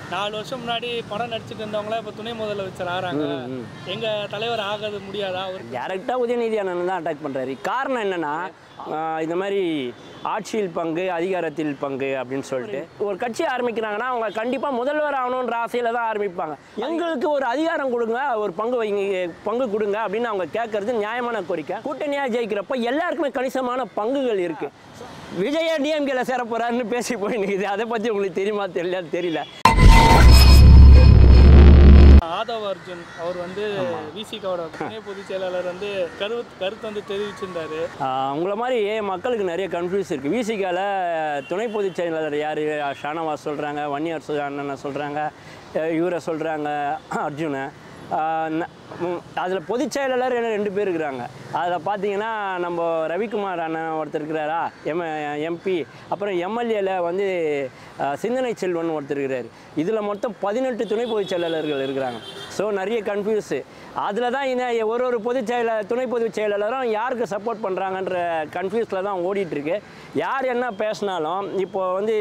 நாலு வருஷம் முன்னாடி படம் நடிச்சிட்டு இருந்தவங்கள இப்போ துணை முதலமைச்சர் ஆறாங்க எங்க தலைவர் ஆகாது முடியாதா அவர் டேரெக்டாக உதயநிதி அண்ணன் தான் அட்டாக் பண்ணுறாரு காரணம் என்னென்னா இந்த மாதிரி ஆட்சியில் பங்கு அதிகாரத்தில் பங்கு அப்படின்னு சொல்லிட்டு ஒரு கட்சி ஆரம்பிக்கிறாங்கன்னா அவங்க கண்டிப்பாக முதல்வர் ஆகணுன்ற ஆசையில் தான் ஆரம்பிப்பாங்க எங்களுக்கு ஒரு அதிகாரம் கொடுங்க ஒரு பங்கு வைங்க பங்கு கொடுங்க அப்படின்னு அவங்க கேட்கறது நியாயமான கோரிக்கை கூட்டணியாக ஜெயிக்கிறப்ப எல்லாருக்குமே கணிசமான பங்குகள் இருக்குது விஜய டிஎம்கேல சேர போறாருன்னு பேசி போய் நிற்குது அதை பற்றி உங்களுக்கு தெரியுமா தெரியல தெரியல ஆதவ் அர்ஜுன் அவர் வந்து விசிகாவோட துணை பொதுச் செயலாளர் வந்து கரு கருத்து வந்து தெரிவிச்சிருந்தாரு ஆஹ் உங்களை மாதிரி மக்களுக்கு நிறைய கன்ஃபியூஸ் இருக்குது விசிகால துணை பொதுச் செயலாளர் யார் ஷானவாஸ் சொல்கிறாங்க வன்னியர் சு- அண்ணனை சொல்கிறாங்க இவரை சொல்கிறாங்க அர்ஜுனை அதில் பொதுச் செயலாளர் என்ன ரெண்டு பேர் இருக்கிறாங்க அதில் பார்த்தீங்கன்னா நம்ம ரவிக்குமார் அண்ணன் ஒருத்தர் இருக்கிறாரா எம் எம்பி அப்புறம் எம்எல்ஏல வந்து ஆஹ் சிந்தனை செல்வன் ஒருத்தர் இருக்கிறார் இதில் மொத்தம் பதினெட்டு துணை பொதுச் செயலாளர்கள் இருக்கிறாங்க ஸோ நிறைய கன்ஃபியூஸு அதில் தான் இந்த ஒரு ஒரு பொதுச் செயலாளர் துணை பொதுச் செயலாளரும் யாருக்கு சப்போர்ட் பண்ணுறாங்கன்ற கன்ஃபியூஸில் தான் ஓடிட்டுருக்கு யார் என்ன பேசினாலும் இப்போ வந்து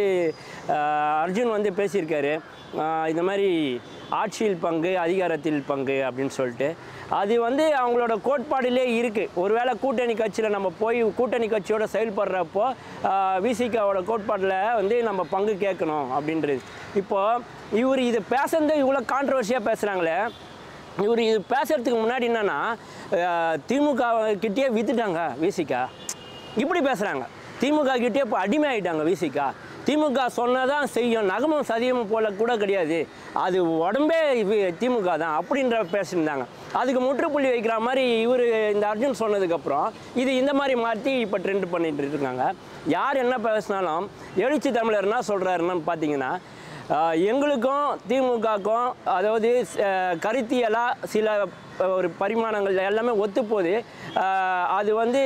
ஆஹ் அர்ஜுன் வந்து பேசியிருக்காரு ஆஹ் இந்த மாதிரி ஆட்சியில் பங்கு அதிகாரத்தில் பங்கு அப்படின்னு சொல்லிட்டு அது வந்து அவங்களோட கோட்பாடிலே இருக்குது ஒருவேளை கூட்டணி கட்சியில் நம்ம போய் கூட்டணி கட்சியோட செயல்படுறப்போ விசிகாவோட கோட்பாடில் வந்து நம்ம பங்கு கேட்கணும் அப்படின்றது இப்போது இவர் இது பேசுறது இவ்வளோ கான்ட்ரவர்சியாக பேசுகிறாங்களே இவர் இது பேசுறதுக்கு முன்னாடி என்னன்னா அஹ், திமுக கிட்டேயே வித்துட்டாங்க விசிகா இப்படி பேசுகிறாங்க திமுக கிட்டேயே இப்போ அடிமை ஆயிட்டாங்க விசிகா திமுக சொன்னதான் செய்யும் நகமும் சதியமும் போல கூட கிடையாது அது உடம்பே வி- திமுக தான் அப்படின்ற பேசியிருந்தாங்க அதுக்கு முற்றுப்புள்ளி வைக்கிற மாதிரி இவர் இந்த அர்ஜுன் சொன்னதுக்கப்புறம் இது இந்த மாதிரி மாற்றி இப்போ ட்ரெண்ட் பண்ணிட்டு இருக்காங்க யார் என்ன பேசினாலும் எழுச்சி தமிழர் என்ன சொல்கிறாருன்னு பார்த்தீங்கன்னா ஆஹ் எங்களுக்கும் திமுகக்கும் அதாவது அஹ், கருத்தியலாக சில ஒரு பரிமாணங்கள் எல்லாமே ஒத்துப்போகுது ஆஹ், அது வந்து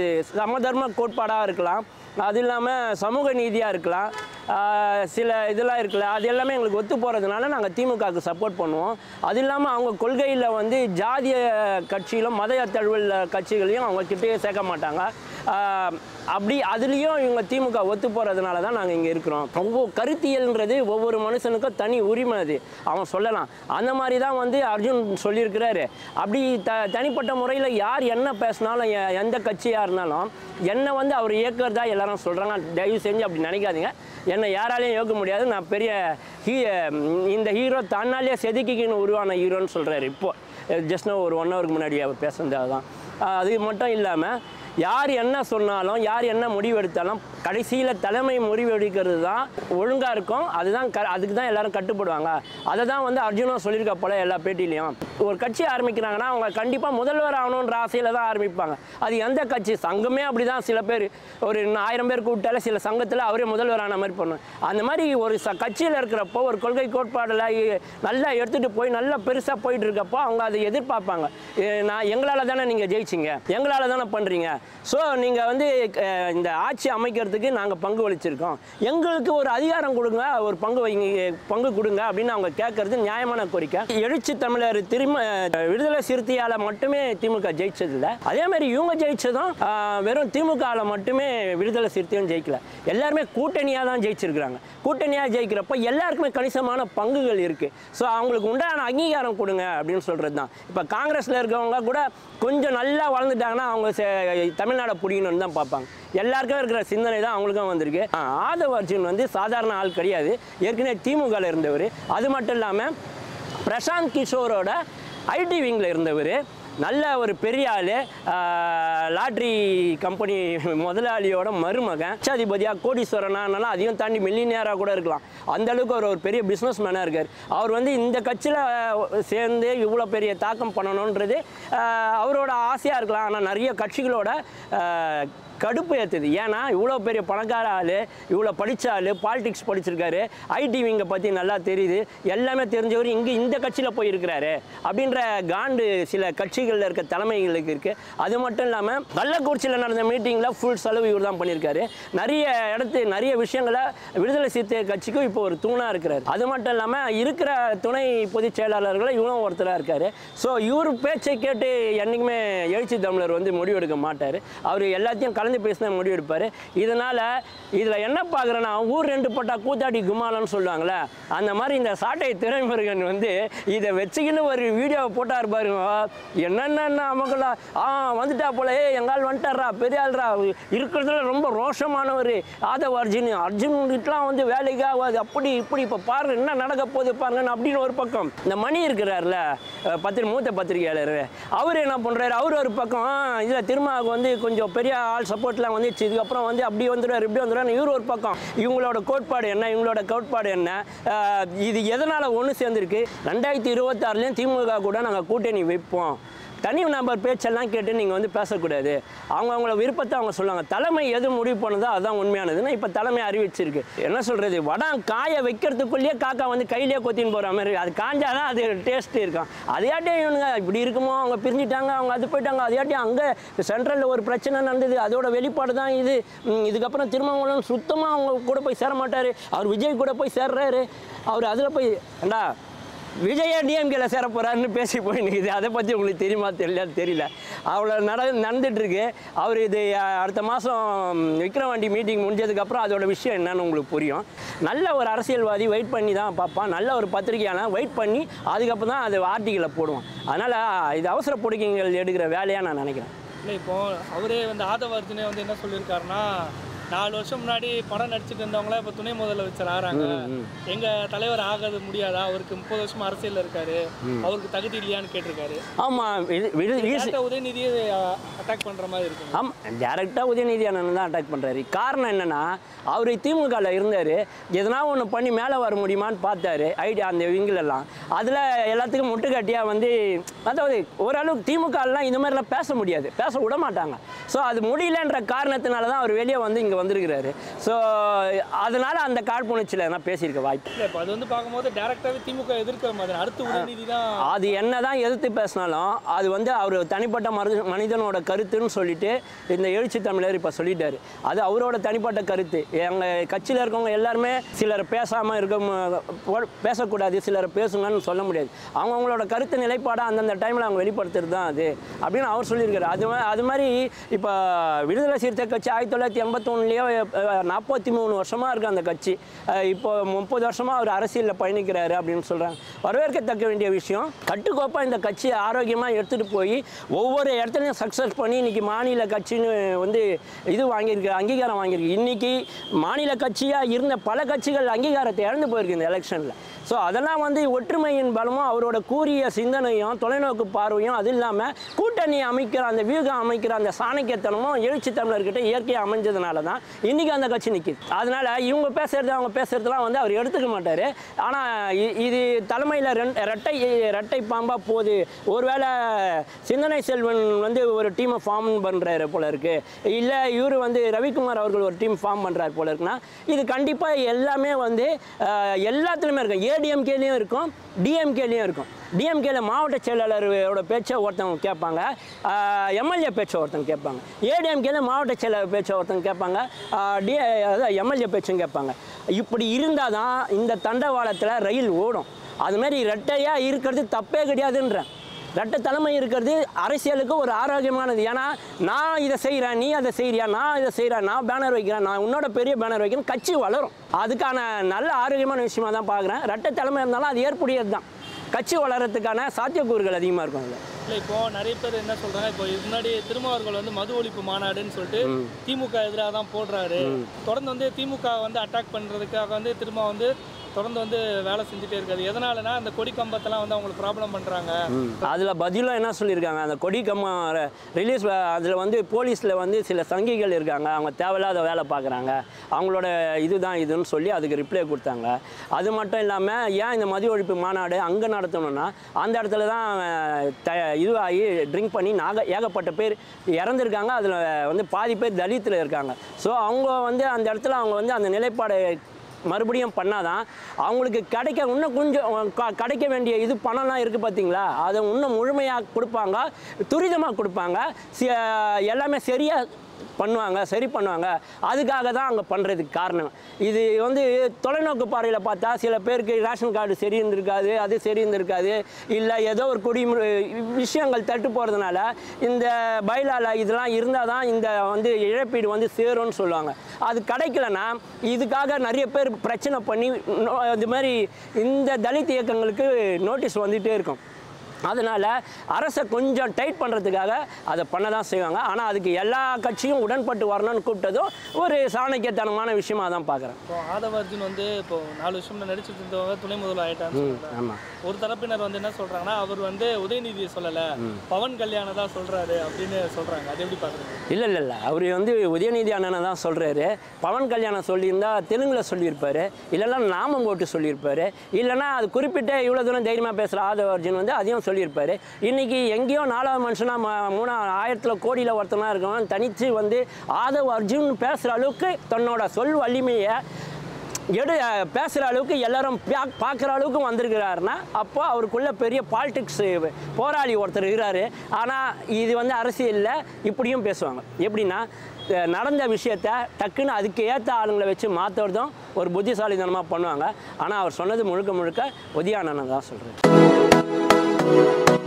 சமதர்ம கோட்பாடாக இருக்கலாம் அது இல்லாமல் சமூக நீதியாக இருக்கலாம் ஆஹ், சில இதெல்லாம் இருக்குல்ல அது எல்லாமே எங்களுக்கு ஒத்து போகிறதுனால நாங்கள் திமுகவுக்கு சப்போர்ட் பண்ணுவோம் அது இல்லாமல் அவங்க கொள்கையில் வந்து ஜாதிய கட்சியிலும் மத தழுவல் கட்சிகளையும் அவங்க கிட்டேயே சேர்க்க மாட்டாங்க ஆஹ், அப்படி அதுலேயும் இவங்க திமுக ஒத்து போகிறதுனால தான் நாங்கள் இங்கே இருக்கிறோம் ஒவ்வொரு கருத்தியல்ன்றது ஒவ்வொரு மனுஷனுக்கும் தனி உரிமை அது அவன் சொல்லலாம் அந்த மாதிரி தான் வந்து அர்ஜுன் சொல்லியிருக்கிறாரு அப்படி த தனிப்பட்ட முறையில் யார் என்ன பேசினாலும் எ- எந்த கட்சியாக இருந்தாலும் என்னை வந்து அவர் இயக்கிறதா எல்லாரும் சொல்கிறாங்க தயவு செஞ்சு அப்படி நினைக்காதீங்க என்னை யாராலையும் இயக்க முடியாது நான் பெரிய ஹீ இந்த ஹீரோ தன்னாலே செதுக்கிக்கின்னு உருவான ஹீரோன்னு சொல்கிறாரு இப்போ ஜஸ்ட் ஒரு ஒன் ஹவருக்கு முன்னாடி அவர் பேசுனது அதுதான் ஆஹ் அது மட்டும் இல்லாமல் யார் என்ன சொன்னாலும் யார் என்ன முடிவு எடுத்தாலும் கடைசியில் தலைமை முடிவு எடுக்கிறது தான் ஒழுங்காக இருக்கும் அதுதான் க அதுக்கு தான் எல்லாரும் கட்டுப்படுவாங்க அதை தான் வந்து அர்ஜுனும் சொல்லியிருக்க போல எல்லா பேட்டிலையும் ஒரு கட்சி ஆரம்பிக்கிறாங்கன்னா அவங்க கண்டிப்பாக முதல்வர் ஆகணுன்ற ஆசையில் தான் ஆரம்பிப்பாங்க அது எந்த கட்சி சங்கமே அப்படி தான் சில பேர் ஒரு ஆயிரம் பேர் கூப்பிட்டாலே சில சங்கத்தில் அவரே முதல்வர் ஆன மாதிரி பண்ணும் அந்த மாதிரி ஒரு ச கட்சியில் இருக்கிறப்போ ஒரு கொள்கை கோட்பாடில் நல்லா எடுத்துகிட்டு போய் நல்லா பெருசாக போயிட்டு இருக்கப்போ அவங்க அதை எதிர்பார்ப்பாங்க எ, நான் எங்களால் தானே நீங்கள் ஜெயிச்சிங்க எங்களால் தானே பண்ணுறீங்க ஸோ நீங்கள் வந்து அஹ், இந்த ஆட்சி அமைக்கிறதுக்கு நாங்கள் பங்கு வலிச்சிருக்கோம் எங்களுக்கு ஒரு அதிகாரம் கொடுங்க ஒரு பங்கு வைங்க பங்கு கொடுங்க அப்படின்னு அவங்க கேட்கறது நியாயமான கோரிக்கை எழுச்சி தமிழர் திரும்ப அஹ், விடுதலை சிறுத்தையால் மட்டுமே திமுக ஜெயிச்சதில்லை அதே மாதிரி இவங்க ஜெயிச்சதும் அஹ், வெறும் திமுகவில் மட்டுமே விடுதலை சிறுத்தையும் ஜெயிக்கல எல்லாருமே கூட்டணியாக தான் ஜெயிச்சிருக்கிறாங்க கூட்டணியாக ஜெயிக்கிறப்ப எல்லாருக்குமே கணிசமான பங்குகள் இருக்குது ஸோ அவங்களுக்கு உண்டான அங்கீகாரம் கொடுங்க அப்படின்னு சொல்கிறது தான் இப்போ காங்கிரஸில் இருக்கவங்க கூட கொஞ்சம் நல்லா வளர்ந்துட்டாங்கன்னா அவங்க செ- தமிழ்நாடை பிடிக்கணும்னு தான் பார்ப்பாங்க எல்லாருக்கும் இருக்கிற சிந்தனை தான் அவங்களுக்கும் வந்திருக்கு ஆ, ஆதவ அர்ஜுன் வந்து சாதாரண ஆள் கிடையாது ஏற்கனவே திமுகவில் இருந்தவர் அது மட்டும் இல்லாமல் பிரசாந்த் கிஷோரோட ஐடி விங்கில் இருந்தவர் நல்ல ஒரு பெரிய ஆள் லாட்ரி கம்பெனி முதலாளியோட மருமகன் லட்சாதிபதியாக கோடீஸ்வரனானாலும் அதையும் தாண்டி மில்லினியராக கூட இருக்கலாம் அந்த அளவுக்கு அவர் ஒரு பெரிய பிஸ்னஸ் மேனாக இருக்கார் அவர் வந்து இந்த கட்சியில் சேர்ந்து இவ்வளோ பெரிய தாக்கம் பண்ணணுன்றது ஆஹ், அவரோட ஆசையாக இருக்கலாம் ஆனால் நிறைய கட்சிகளோட ஆஹ், கடுப்பு ஏற்றுது ஏன்னா இவ்வளோ பெரிய பணக்கார ஆள் இவ்வளோ படித்த ஆள் பாலிடிக்ஸ் படிச்சிருக்காரு ஐடி விங்கை பற்றி நல்லா தெரியுது எல்லாமே தெரிஞ்சவர் இங்கே இந்த கட்சியில் போய் இருக்கிறாரு அப்படின்ற காண்டு சில கட்சிகளில் இருக்க தலைமைகளுக்கு இருக்குது அது மட்டும் இல்லாமல் கள்ளக்குறிச்சியில் நடந்த மீட்டிங்கில் ஃபுல் செலவு இவர் தான் பண்ணியிருக்காரு நிறைய இடத்து நிறைய விஷயங்களை விடுதலை சிறுத்தை கட்சிக்கும் இப்போ ஒரு தூணாக இருக்கிறாரு அது மட்டும் இல்லாமல் இருக்கிற துணை பொதுச் செயலாளர்கள் இவரும் ஒருத்தராக இருக்காரு ஸோ இவர் பேச்சை கேட்டு என்றைக்குமே எழுச்சி தமிழர் வந்து முடிவெடுக்க மாட்டார் அவர் எல்லாத்தையும் கலந்து பேசின முடிவு எடுப்பார் இதனால் இதில் என்ன பார்க்குறேன்னா ஊர் ரெண்டு பட்டா கூத்தாடி குமாலன்னு சொல்லுவாங்கள்ல அந்த மாதிரி இந்த சாட்டை திரைமுருகன் வந்து இதை வச்சுக்கின்னு ஒரு வீடியோவை போட்டார் பாருங்க என்னென்ன அமகளா ஆ வந்துட்டா போல ஏ எங்கால் வந்துட்டாரா பெரிய ஆள்ரா இருக்கிறதுல ரொம்ப ரோஷமானவர் ஆதவ அர்ஜுன் அர்ஜுன்கிட்டலாம் வந்து வேலைக்கு ஆகாது அப்படி இப்படி இப்போ பாருங்க என்ன நடக்க போகுது பாருங்கன்னு அப்படின்னு ஒரு பக்கம் இந்த மணி இருக்கிறார்ல அஹ் பத்திரி மூத்த பத்திரிகையாளர் அவர் என்ன பண்ணுறாரு அவர் ஒரு பக்கம் இதில் திருமாவுக்கு வந்து கொஞ்சம் பெரிய ஆள் சப்போர்ட்லாம் வந்துச்சு இதுக்கப்புறம் வந்து அப்படி வந்துடுவார் இப்படி வந்துடுவார் இவர் ஒரு பக்கம் இவங்களோட கோட்பாடு என்ன இவங்களோட கோட்பாடு என்ன அஹ் இது எதனால் ஒன்று சேர்ந்துருக்கு ரெண்டாயிரத்தி இருபத்தாறுலேயும் திமுக கூட நாங்கள் கூட்டணி வைப்போம் தனி நபர் பேச்செல்லாம் கேட்டு நீங்கள் வந்து பேசக்கூடாது அவங்க அவங்கள விருப்பத்தை அவங்க சொல்லுவாங்க தலைமை எது முடிவு பண்ணுதோ அதுதான் உண்மையானதுன்னா இப்போ தலைமை அறிவிச்சிருக்கு என்ன சொல்கிறது வடம் காய வைக்கிறதுக்குள்ளேயே காக்கா வந்து கையிலேயே கொத்தின்னு போகிற மாதிரி இருக்கு. அது காஞ்சாதான் அது டேஸ்ட் இருக்கும் அதையாட்டியும் இவனுங்க இப்படி இருக்குமோ அவங்க பிரிஞ்சிட்டாங்க அவங்க அது போயிட்டாங்க அதையாட்டியும் அங்கே சென்ட்ரலில் ஒரு பிரச்சனை நடந்தது அதோட வெளிப்பாடு தான் இது ம், இதுக்கப்புறம் திருமங்கலம் சுத்தமாக அவங்க கூட போய் சேர மாட்டார் அவர் விஜய் கூட போய் சேர்றாரு அவர் அதில் போய் ஏண்டா விஜய டிஎம்கேல சேர போறாருன்னு பேசி போய் நிற்குது அதை பற்றி உங்களுக்கு தெரியுமா தெரியல தெரியல அவ்வளோ நட நடந்துட்டுருக்கு அவர் இது அஹ், அடுத்த மாதம் விக்ரவாண்டி மீட்டிங் முடிஞ்சதுக்கப்புறம் அதோட விஷயம் என்னன்னு உங்களுக்கு புரியும் நல்ல ஒரு அரசியல்வாதி வெயிட் பண்ணி தான் பார்ப்பான் நல்ல ஒரு பத்திரிகையான வெயிட் பண்ணி அதுக்கப்புறம் தான் அது ஆர்டிகளை போடுவோம் அதனால் இது அவசர பொடிக்கைகள் எடுக்கிற வேலையாக நான் நினைக்கிறேன் இல்லை இப்போ அவரே வந்து ஆதவ அர்ஜுனே வந்து என்ன சொல்லியிருக்காருன்னா நாலு வருஷம் முன்னாடி படம் நடிச்சிட்டு இருந்தவங்கள இப்போ துணை முதலமைச்சர் ஆறாங்க எங்க தலைவர் ஆகாது முடியாதா அவருக்கு முப்பது வருஷம் அரசியல்ல இருக்காரு அவருக்கு தகுதி இல்லையான்னு கேட்டிருக்காரு ஆமாம் இது விடு ஈஸி டேரக்டா உதயநிதியை அட்டாக் பண்ற மாதிரி இருக்குங்க ஆமாம் டேரெக்டாக உதயநிதி அண்ணன் தான் அட்டாக் பண்ணுறாரு காரணம் என்னென்னா அவர் திமுகவில் இருந்தார் எதனா ஒன்று பண்ணி மேலே வர முடியுமான்னு பார்த்தாரு ஐடியா அந்த விங்கிலெல்லாம் அதில் எல்லாத்துக்கும் முட்டுக்கட்டியாக வந்து அதாவது ஓரளவுக்கு திமுகலாம் இந்த மாதிரிலாம் பேச முடியாது பேச விட மாட்டாங்க ஸோ அது முடியலன்ற காரணத்தினால தான் அவர் வெளியே வந்து இங்கே வந்திருக்கிறாரு ஸோ அதனால் அந்த காழ்ப்புணர்ச்சியில் நான் பேசியிருக்க வாய்ப்பு இல்லை இப்போ அது வந்து பார்க்கும்போது டேரக்டாவே திமுக எதிர்க்கிற மாதிரி அடுத்து உதயநிதி தான் அது என்னதான் எதிர்த்து பேசினாலும் அது வந்து அவர் தனிப்பட்ட மரு மனிதனோட கருத்துன்னு சொல்லிட்டு இந்த எழுச்சி தமிழர் இப்போ சொல்லிட்டாரு அது அவரோட தனிப்பட்ட கருத்து எங்கள் கட்சியில் இருக்கவங்க எல்லாருமே சிலர் பேசாமல் இருக்க மு- போ- பேசக்கூடாது சிலர் பேசுங்கன்னு சொல்ல முடியாது அவங்கவுங்களோட கருத்து நிலைப்பாடை அந்தந்த டைமில் அவங்க வெளிப்படுத்துறது தான் அது அப்படின்னு அவர் சொல்லியிருக்காரு அது மா- அது மாதிரி இப்போ விடுதலை சிறுத்தை கட்சி ஆயிரத்தி தொள்ளாயிரத்தி எண்பத்தொன்னுலேயோ நாற்பத்தி மூணு வருஷமாக இருக்குது அந்த கட்சி அஹ் இப்போ முப்பது வருஷமாக அவர் அரசியலில் பயணிக்கிறாரு அப்படின்னு சொல்கிறாங்க வரவேற்கத்தக்க வேண்டிய விஷயம் கட்டுக்கோப்பாக இந்த கட்சியை ஆரோக்கியமாக எடுத்துகிட்டு போய் ஒவ்வொரு இடத்துலையும் சக்ஸஸ் பண்ணி இன்னைக்கு மாநில கட்சின்னு வந்து இது வாங்கியிருக்கு அங்கீகாரம் வாங்கியிருக்கு இன்னைக்கு மாநில கட்சியாக இருந்த பல கட்சிகள் அங்கீகாரத்தை இழந்து போயிருக்கு இந்த எலெக்ஷனில் ஸோ அதெல்லாம் வந்து ஒற்றுமையின் பலமும் அவரோட கூறிய சிந்தனையும் தொலைநோக்கு பார்வையும் அது இல்லாமல் கூட்டணி அமைக்கிற அந்த வியூகம் அமைக்கிற அந்த சாணக்கியத்தனமும் எழுச்சி தமிழர்கிட்ட இயற்கையாக அமைஞ்சதுனால தான் இன்றைக்கி அந்த கட்சி நிற்கிது அதனால் இவங்க பேசுறது அவங்க பேசுறதுலாம் வந்து அவர் எடுத்துக்க மாட்டார் ஆனால் இது தலைமையில் ரெண் ரெட்டை ரெட்டை பாம்பாக போகுது ஒருவேளை சிந்தனை செல்வன் வந்து ஒரு டீமை ஃபார்ம் பண்ணுறாரு போல இருக்கு இல்லை இவர் வந்து ரவிக்குமார் அவர்கள் ஒரு டீம் ஃபார்ம் பண்ணுறாரு போல இருக்குன்னா இது கண்டிப்பாக எல்லாமே வந்து அஹ், எல்லாத்துலேயுமே இருக்கும் ஏடிஎம்கேலேயும் இருக்கும் டிஎம்கேலேயும் இருக்கும் டிஎம்கேல மாவட்ட செயலாளரோட பேச்சை ஒருத்தவங்க கேட்பாங்க எம்எல்ஏ பேச்சை ஒருத்தவங்க கேட்பாங்க ஏடிஎம்கேல மாவட்ட செயலாளர் பேச்சை ஒருத்தவங்க கேட்பாங்க டி அதாவது எம்எல்ஏ பேச்சும் கேட்பாங்க இப்படி இருந்தால் தான் இந்த தண்டவாளத்தில் ரயில் ஓடும் அதுமாரி ரெட்டையாக இருக்கிறது தப்பே கிடையாதுன்றேன் ரெட்டை தலைமை இருக்கிறது அரசியலுக்கு ஒரு ஆரோக்கியமானது ஏன்னா நான் இதை செய்கிறேன் நீ அதை செய்கிறியா நான் இதை செய்கிறேன் நான் பேனர் வைக்கிறேன் நான் உன்னோட பெரிய பேனர் வைக்கிறேன் கட்சி வளரும் அதுக்கான நல்ல ஆரோக்கியமான விஷயமா தான் பார்க்குறேன் ரெட்டை தலைமை இருந்தாலும் அது ஏற்புடையது தான் கட்சி வளர்கிறதுக்கான சாத்தியக்கூறுகள் அதிகமாக இருக்கும் அதில் இல்லை இப்போ நிறைய பேர் என்ன சொல்றாங்க இப்போ இதுக்கு முன்னாடி திருமாவர்கள் வந்து மது ஒழிப்பு மாநாடுன்னு சொல்லிட்டு திமுக எதிராக தான் போடுறாரு தொடர்ந்து வந்து திமுக வந்து அட்டாக் பண்றதுக்காக வந்து திரும்ப வந்து தொடர்ந்து வந்து வேலை செஞ்சுட்டே இருக்காது எதனாலனா அந்த கொடி கம்பத்தெல்லாம் வந்து அவங்களுக்கு ப்ராப்ளம் பண்றாங்க அதில் பதிலாக என்ன சொல்லியிருக்காங்க அந்த கொடி கம்மம் ரிலீஸ் அதில் வந்து போலீஸில் வந்து சில சங்கிகள் இருக்காங்க அவங்க தேவையில்லாத வேலை பார்க்குறாங்க அவங்களோட இதுதான் இதுன்னு சொல்லி அதுக்கு ரிப்ளை கொடுத்தாங்க அது மட்டும் இல்லாமல் ஏன் இந்த மதிய ஒழிப்பு மாநாடு அங்கே நடத்தணும்னா அந்த இடத்துல தான் அஹ், த இதுவாகி ட்ரிங்க் பண்ணி நாக ஏகப்பட்ட பேர் இறந்துருக்காங்க அதில் வந்து பாதி பேர் தலித்தில் இருக்காங்க ஸோ அவங்க வந்து அந்த இடத்துல அவங்க வந்து அந்த நிலைப்பாடை மறுபடியும் பண்ணாதான் அவங்களுக்கு கிடைக்க இன்னும் கொஞ்சம் க- கிடைக்க வேண்டிய இது பணம்லாம் இருக்குது பார்த்தீங்களா அதை இன்னும் முழுமையாக கொடுப்பாங்க துரிதமாக கொடுப்பாங்க சி- எல்லாமே சரியாக பண்ணுவாங்க சரி பண்ணுவாங்க அதுக்காக தான் அங்கே பண்ணுறதுக்கு காரணம் இது வந்து தொலைநோக்கு பார்வையில் பார்த்தா சில பேருக்கு ரேஷன் கார்டு சரி இருந்திருக்காது அது சரி இருந்திருக்காது இல்லை ஏதோ ஒரு குடிமுறை விஷயங்கள் தட்டு போகிறதுனால இந்த பைலால இதெல்லாம் இருந்தால் தான் இந்த வந்து இழப்பீடு வந்து சேரும்னு சொல்லுவாங்க அது கிடைக்கலனா இதுக்காக நிறைய பேர் பிரச்சனை பண்ணி நோ- இது மாதிரி இந்த தலித் இயக்கங்களுக்கு நோட்டீஸ் வந்துகிட்டே இருக்கும் அதனால் அரசை கொஞ்சம் டைட் பண்ணுறதுக்காக அதை பண்ண தான் செய்வாங்க ஆனால் அதுக்கு எல்லா கட்சியும் உடன்பட்டு வரணும்னு கூப்பிட்டதும் ஒரு சாணக்கியத்தனமான விஷயமா தான் பார்க்குறேன் இப்போ ஆதவ அர்ஜுன் வந்து இப்போ நாலு வருஷம் நடிச்சிட்டு இருந்தவங்க துணை முதல்வர் ஆயிட்டான்னு சொல்றாங்க ஆமாம் ஒரு தரப்பினர் வந்து என்ன சொல்றாங்கன்னா அவர் வந்து உதயநிதியை சொல்லல பவன் கல்யாணம் தான் சொல்றாரு அப்படின்னு சொல்றாங்க அது எப்படி பாக்குறீங்க இல்லை இல்லை இல்லை அவர் வந்து உதயநிதி அண்ணனை தான் சொல்கிறாரு பவன் கல்யாணம் சொல்லியிருந்தா தெலுங்கில் சொல்லியிருப்பாரு இல்லைன்னா நாமம் போட்டு சொல்லியிருப்பாரு இல்லைன்னா அது குறிப்பிட்ட இவ்வளோ தூரம் தைரியமாக பேசுகிற ஆதவ அர்ஜுன் வந்து அதையும் சொல்லியிருப்பாரு இன்றைக்கி எங்கேயோ நாலாவது மனுஷனா ம- மூணா ஆயிரத்தில் கோடியில் ஒருத்தனா இருக்கவன் தனித்து வந்து ஆதவ அர்ஜுன் பேசுகிற அளவுக்கு தன்னோட சொல் வலிமையை எடு பேசுகிற அளவுக்கு எல்லாரும் பா- பார்க்குற அளவுக்கு வந்திருக்கிறாருன்னா அப்போ அவருக்குள்ள பெரிய பாலிடிக்ஸ் போராளி ஒருத்தர் இருக்கிறாரு ஆனால் இது வந்து அரசியலில் இப்படியும் பேசுவாங்க எப்படின்னா அஹ் நடந்த விஷயத்த டக்குன்னு அதுக்கு ஏற்ற ஆளுங்களை வச்சு மாற்றுறதும் ஒரு புத்திசாலித்தனமாக பண்ணுவாங்க ஆனால் அவர் சொன்னது முழுக்க முழுக்க உதயானனை தான் சொல்கிறேன்